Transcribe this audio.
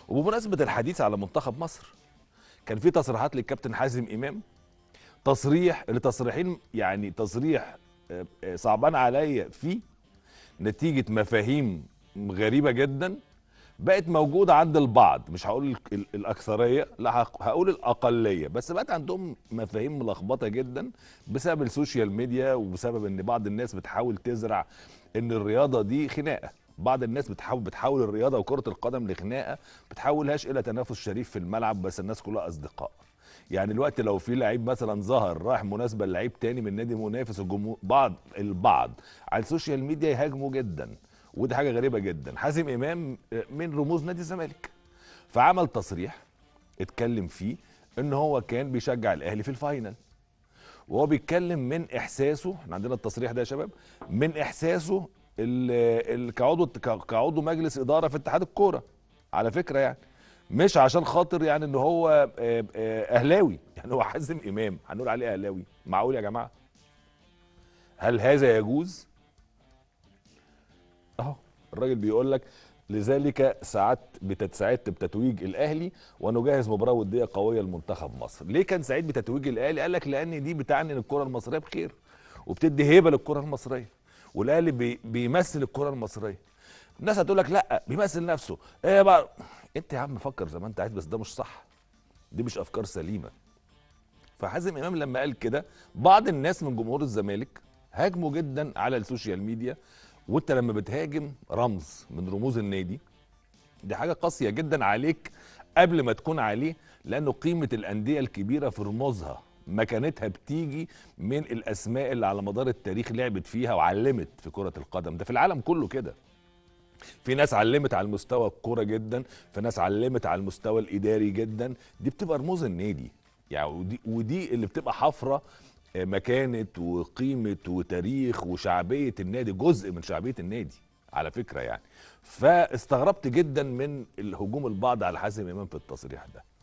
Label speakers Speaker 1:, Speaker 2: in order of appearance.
Speaker 1: وبمناسبه الحديث على منتخب مصر كان في تصريحات للكابتن حازم امام تصريح لتصريحين يعني تصريح آه، آه، صعبان عليا فيه نتيجه مفاهيم غريبه جدا بقت موجوده عند البعض مش هقول ال- ال- الاكثريه لا هق- هقول الاقليه بس بقت عندهم مفاهيم ملخبطه جدا بسبب السوشيال ميديا وبسبب ان بعض الناس بتحاول تزرع ان الرياضه دي خناقه بعض الناس بتحاول بتحول الرياضه وكره القدم لخناقه بتحولهاش الى تنافس شريف في الملعب بس الناس كلها اصدقاء يعني الوقت لو في لعيب مثلا ظهر راح مناسبه لعيب تاني من نادي منافس الجمهور بعض البعض على السوشيال ميديا يهاجموا جدا ودي حاجه غريبه جدا حازم امام من رموز نادي الزمالك فعمل تصريح اتكلم فيه ان هو كان بيشجع الاهلي في الفاينل وهو بيتكلم من احساسه احنا عندنا التصريح ده يا شباب من احساسه ال- ال- كعضو ك- كعضو مجلس اداره في اتحاد الكوره على فكره يعني مش عشان خاطر يعني ان هو آه، آه، اهلاوي يعني هو حازم امام هنقول عليه اهلاوي معقول يا جماعه هل هذا يجوز اهو الراجل بيقول لك لذلك سعدت بتت- سعدت بتتويج الاهلي ونجهز مباراه وديه قويه لمنتخب مصر ليه كان سعيد بتتويج الاهلي قال لك لان دي بتعني ان الكره المصريه بخير وبتدي هيبه للكره المصريه والاهلي بي بيمثل الكره المصريه الناس هتقول لك لا بيمثل نفسه ايه بقى انت يا عم فكر زي ما انت عايز بس ده مش صح دي مش افكار سليمه فحازم امام لما قال كده بعض الناس من جمهور الزمالك هاجموا جدا على السوشيال ميديا وانت لما بتهاجم رمز من رموز النادي دي حاجه قاسيه جدا عليك قبل ما تكون عليه لانه قيمه الانديه الكبيره في رموزها مكانتها بتيجي من الاسماء اللي على مدار التاريخ لعبت فيها وعلمت في كره القدم ده في العالم كله كده في ناس علمت على المستوى الكوره جدا في ناس علمت على المستوى الاداري جدا دي بتبقى رموز النادي يعني ودي, ودي اللي بتبقى حفره آه، مكانه وقيمه وتاريخ وشعبيه النادي جزء من شعبيه النادي على فكره يعني فاستغربت جدا من الهجوم البعض على حازم امام في التصريح ده